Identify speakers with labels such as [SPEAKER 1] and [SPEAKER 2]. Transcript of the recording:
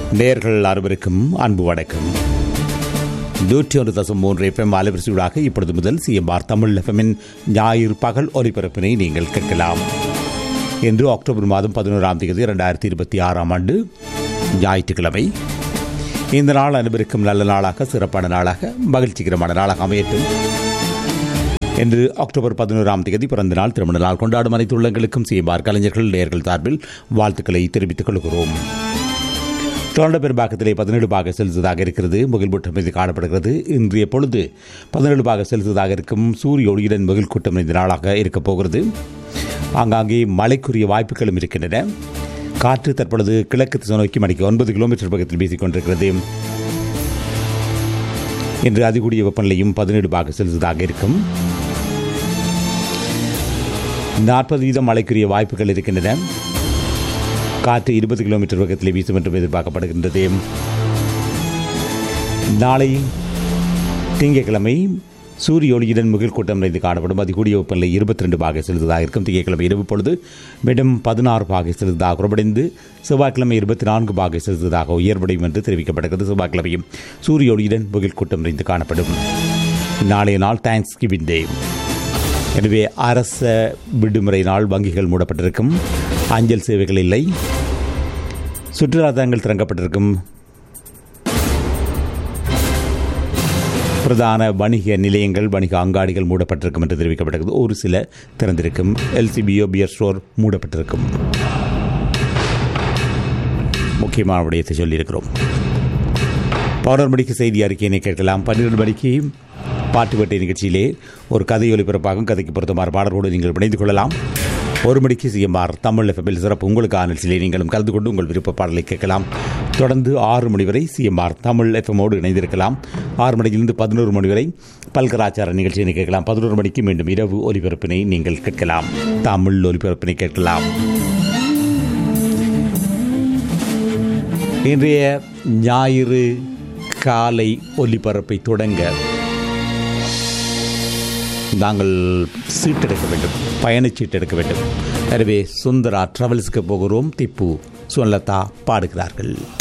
[SPEAKER 1] நேர்கள் அனைவருக்கும் அன்பு வணக்கம் நூற்றி ஒன்று தசம் மூன்று எஃப்எம் அலைவரிசையூடாக இப்பொழுது முதல் சிஎம்ஆர் தமிழ் எஃப்எம்மின் ஞாயிறு பகல் ஒலிபரப்பினை நீங்கள் கேட்கலாம் இன்று அக்டோபர் மாதம் பதினோராம் தேதி இரண்டாயிரத்தி இருபத்தி ஆறாம் ஆண்டு ஞாயிற்றுக்கிழமை இந்த நாள் அனைவருக்கும் நல்ல நாளாக சிறப்பான நாளாக மகிழ்ச்சிகரமான நாளாக அமையட்டும் இன்று அக்டோபர் பதினோராம் தேதி பிறந்த நாள் திருமண நாள் கொண்டாடும் அனைத்து உள்ளங்களுக்கும் சிஎம்ஆர் கலைஞர்கள் நேர்கள் சார்பில் வாழ்த்துக்களை தெரிவித்துக் கொள்கிறோம் தொடர்ந்த பெரும்பாக்கத்திலே பதினேழு பாக செலுத்ததாக இருக்கிறது முகில் கூட்டம் மீது காணப்படுகிறது இன்றைய பொழுது பதினேழு பாக செலுத்ததாக இருக்கும் சூரிய ஒளியுடன் முகில் கூட்டம் இந்த நாளாக இருக்கப் போகிறது ஆங்காங்கே மழைக்குரிய வாய்ப்புகளும் இருக்கின்றன காற்று தற்பொழுது கிழக்கு திசை நோக்கி மணிக்கு ஒன்பது கிலோமீட்டர் பக்கத்தில் வீசிக் கொண்டிருக்கிறது இன்று அதிகூடிய வெப்பநிலையும் பதினேழு பாக செலுத்ததாக இருக்கும் நாற்பது வீதம் மழைக்குரிய வாய்ப்புகள் இருக்கின்றன காற்று இருபது கிலோமீட்டர் வேகத்தில் வீசும் என்றும் எதிர்பார்க்கப்படுகின்றது நாளை திங்கட்கிழமை சூரிய ஒளியுடன் முகில் கூட்டம் நிறைந்து காணப்படும் அதிகூடிய வெப்பநிலை இருபத்தி ரெண்டு பாகை செலுத்ததாக இருக்கும் திங்கட்கிழமை இரவு பொழுது மீண்டும் பதினாறு பாகை செலுத்ததாக குறைவடைந்து செவ்வாய்க்கிழமை இருபத்தி நான்கு பாகை செலுத்ததாக உயர்வடையும் என்று தெரிவிக்கப்படுகிறது செவ்வாய்க்கிழமையும் சூரிய ஒளியுடன் முகில் கூட்டம் நிறைந்து காணப்படும் நாளைய நாள் தேங்க்ஸ் கிவிங் டே எனவே அரச விடுமுறை நாள் வங்கிகள் மூடப்பட்டிருக்கும் அஞ்சல் சேவைகள் இல்லை சுற்றுலா தலங்கள் திறக்கப்பட்டிருக்கும் பிரதான வணிக நிலையங்கள் வணிக அங்காடிகள் மூடப்பட்டிருக்கும் என்று தெரிவிக்கப்பட்டிருக்கிறது ஒரு சில திறந்திருக்கும் எல்சிபிஓ பியர் ஸ்டோர் மூடப்பட்டிருக்கும் முக்கியமான விடயத்தை சொல்லியிருக்கிறோம் பதினோரு மணிக்கு செய்தி அறிக்கையினை கேட்கலாம் பன்னிரண்டு மணிக்கு பாட்டு வேட்டை நிகழ்ச்சியிலே ஒரு கதை ஒலிபரப்பாகும் கதைக்கு பொருத்தமான பாடலோடு நீங்கள் இணைந்து கொள்ளலாம் ஒரு மணிக்கு சிஎம்ஆர் தமிழ் எஃப்எம்எல் சிறப்பு உங்களுக்கான நிகழ்ச்சியிலே நீங்களும் கலந்து கொண்டு உங்கள் விருப்ப பாடலை கேட்கலாம் தொடர்ந்து ஆறு மணி வரை சிஎம்ஆர் தமிழ் எஃப்எம்மோடு இணைந்திருக்கலாம் ஆறு மணியிலிருந்து பதினோரு மணி வரை பல்கலாச்சார நிகழ்ச்சியினை கேட்கலாம் பதினோரு மணிக்கு மீண்டும் இரவு ஒலிபரப்பினை நீங்கள் கேட்கலாம் தமிழ் ஒலிபரப்பினை கேட்கலாம் இன்றைய ஞாயிறு காலை ஒலிபரப்பை தொடங்க நாங்கள் சீட்டெடுக்க வேண்டும் பயணச்சீட்டு எடுக்க வேண்டும் எனவே சுந்தரா டிராவல்ஸ்க்கு போகிறோம் திப்பு சுவன்லதா பாடுகிறார்கள்